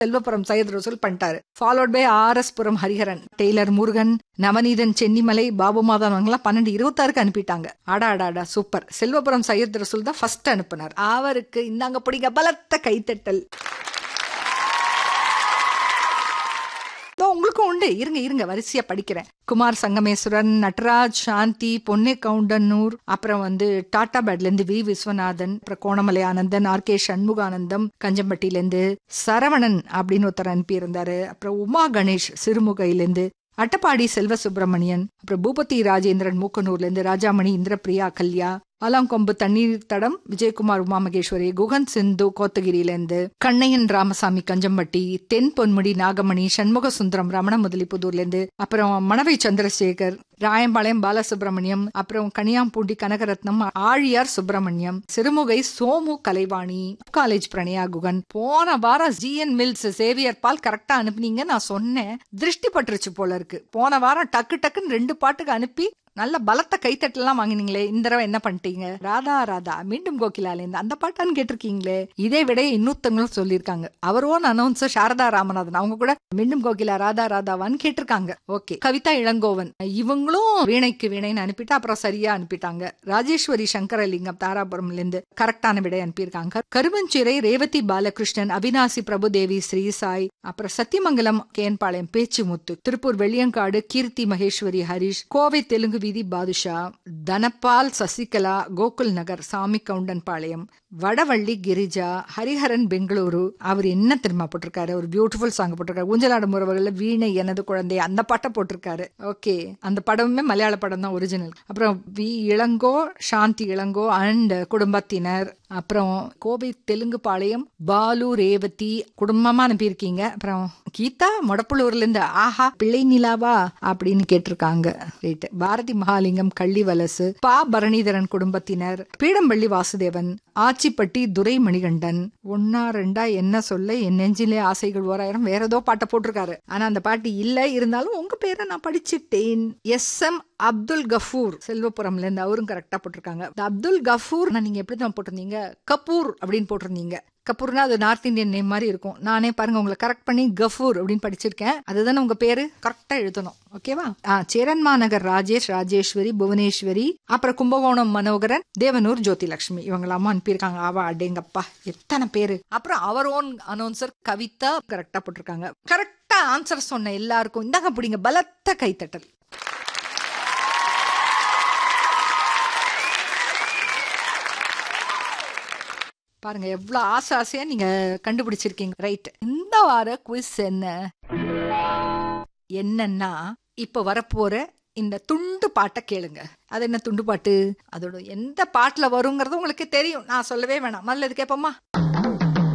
செல்வபுரம் சையத் ரசூல் பண்ணிட்டாரு followed by R S Puram Hariharan tailor Murugan Navaneethan Chennimalai Babu Madhavan அவங்கலாம் பன்னெண்டு இருபத்தாறுக்கு அனுப்பிட்டாங்க ஆடா ஆடா ஆடா சூப்பர் செல்வபுரம் சையத் ரசூல் தான் ஃபர்ஸ்ட் அனுப்புனார் அவருக்கு இந்தாங்க பிடிங்க பலத்த கைத்தட்டல் இதோ உங்களுக்கும் உண்டு இருங்க இருங்க வரிசையா படிக்கிறேன் குமார் சங்கமேஸ்வரன் நட்ராஜ் சாந்தி பொன்னே கவுண்டன்னூர் அப்புறம் வந்து டாடா பேட்ல இருந்து வி விஸ்வநாதன் அப்புறம் கோணமலை ஆனந்தன் ஆர் கே சண்முகானந்தம் கஞ்சம்பட்டியில இருந்து சரவணன் அப்படின்னு ஒருத்தர் அனுப்பி இருந்தாரு அப்புறம் உமா கணேஷ் சிறுமுகையிலேருந்து அட்டப்பாடி செல்வ சுப்பிரமணியன் அப்புறம் பூபதி ராஜேந்திரன் மூக்கனூர்ல இருந்து ராஜாமணி இந்திரபிரியா கல்யா ஆலாங்கொம்பு தண்ணீர் தடம் விஜயகுமார் உமா மகேஸ்வரி குகன் சிந்து கோத்தகிரியிலேருந்து கண்ணையன் ராமசாமி கஞ்சம்பட்டி தென் பொன்முடி நாகமணி சண்முக சுந்தரம் ரமண முதலிப்புதூர்லேருந்து அப்புறம் மணவை சந்திரசேகர் ராயம்பாளையம் பாலசுப்ரமணியம் அப்புறம் கனியாம்பூண்டி கனகரத்னம் ஆழியார் சுப்பிரமணியம் சிறுமுகை சோமு கலைவாணி காலேஜ் பிரணயா குகன் போன வாரம் ஜிஎன் மில்ஸ் சேவியர் பால் கரெக்டா அனுப்புனீங்க நான் சொன்னேன் திருஷ்டி பட்டுருச்சு போல இருக்கு போன வாரம் டக்கு டக்குன்னு ரெண்டு பாட்டுக்கு அனுப்பி நல்ல பலத்த கைத்தட்டலாம் வாங்கினீங்களே இந்த தடவை என்ன பண்ணிட்டீங்க ராதா ராதா மீண்டும் கோகிலாலேந்து அந்த பாட்டான்னு கேட்டிருக்கீங்களே இதே விட இன்னொருத்தவங்களும் சொல்லியிருக்காங்க அவர் ஓன் அனௌன்சர் சாரதா ராமநாதன் அவங்க கூட மீண்டும் கோகிலா ராதா ராதாவான்னு கேட்டிருக்காங்க ஓகே கவிதா இளங்கோவன் இவங்களும் வீணைக்கு வீணைன்னு அனுப்பிட்டு அப்புறம் சரியா அனுப்பிட்டாங்க ராஜேஸ்வரி சங்கரலிங்கம் தாராபுரம்ல இருந்து கரெக்டான விடை அனுப்பியிருக்காங்க கருவஞ்சிறை ரேவதி பாலகிருஷ்ணன் அவினாசி பிரபுதேவி ஸ்ரீசாய் அப்புறம் சத்தியமங்கலம் கேன்பாளையம் பேச்சுமுத்து திருப்பூர் வெள்ளியங்காடு கீர்த்தி மகேஸ்வரி ஹரிஷ் கோவை தெலுங்கு வீதி பாதுஷா தனபால் சசிகலா கோகுல் நகர் சாமி கவுண்டன் பாளையம் வடவள்ளி கிரிஜா ஹரிஹரன் பெங்களூரு அவர் என்ன தெரியுமா போட்டிருக்காரு ஒரு பியூட்டிஃபுல் சாங் போட்டிருக்காரு ஊஞ்சலாடும் உறவுகள்ல வீணை எனது குழந்தை அந்த பாட்டை போட்டிருக்காரு ஓகே அந்த படமுமே மலையாள படம் தான் ஒரிஜினல் அப்புறம் வி இளங்கோ சாந்தி இளங்கோ அண்ட் குடும்பத்தினர் அப்புறம் கோவை தெலுங்கு பாளையம் பாலு ரேவதி குடும்பமா அனுப்பியிருக்கீங்க அப்புறம் கீதா மொடப்புளூர்ல இருந்து ஆஹா பிள்ளை நிலாவா அப்படின்னு கேட்டிருக்காங்க ரைட் பாரதி மகாலிங்கம் கள்ளி வலசு பா பரணிதரன் குடும்பத்தினர் பீடம்பள்ளி வாசுதேவன் ஆச்சிப்பட்டி துரை மணிகண்டன் ஒன்னா ரெண்டா என்ன சொல்ல என் நெஞ்சிலே ஆசைகள் ஓராயிரம் வேற ஏதோ பாட்டை போட்டிருக்காரு ஆனா அந்த பாட்டு இல்ல இருந்தாலும் உங்க பேரை நான் படிச்சுட்டேன் எஸ் எம் அப்துல் கஃபூர் செல்வபுரம்ல இருந்து அவரும் கரெக்டா போட்டிருக்காங்க இந்த அப்துல் கஃபூர் நீங்க எப்படி தான் போட்டிருந்தீங்க கபூர் அப்படின்னு போட்டிருந்தீங்க கபூர்னா அது நார்த் இந்தியன் நேம் மாதிரி இருக்கும் நானே பாருங்க உங்களை கரெக்ட் பண்ணி கஃபூர் அப்படின்னு படிச்சிருக்கேன் அதுதானே உங்க பேரு கரெக்டா எழுதணும் ஓகேவா ஆ சேரன்மா நகர் ராஜேஷ் ராஜேஸ்வரி புவனேஸ்வரி அப்புறம் கும்பகோணம் மனோகரன் தேவனூர் ஜோதிலட்சுமி இவங்களாம அனுப்பியிருக்காங்க ஆவா அடேங்கப்பா எத்தனை பேரு அப்புறம் அவர் ஓன் அனௌன்சர் கவிதா கரெக்டா போட்டிருக்காங்க கரெக்டா ஆன்சர் சொன்ன எல்லாருக்கும் இந்தாங்க பிடிங்க பலத்த கைத்தட்டல் பாருங்க எவ்வளவு ஆசை ஆசையா நீங்க கண்டுபிடிச்சிருக்கீங்க ரைட் இந்த வார குவிஸ் என்ன என்னன்னா இப்ப வரப்போற இந்த துண்டு பாட்டை கேளுங்க அது என்ன துண்டு பாட்டு அதோட எந்த பாட்டுல வருங்கிறது உங்களுக்கு தெரியும் நான் சொல்லவே வேணாம் முதல்ல இது கேட்போமா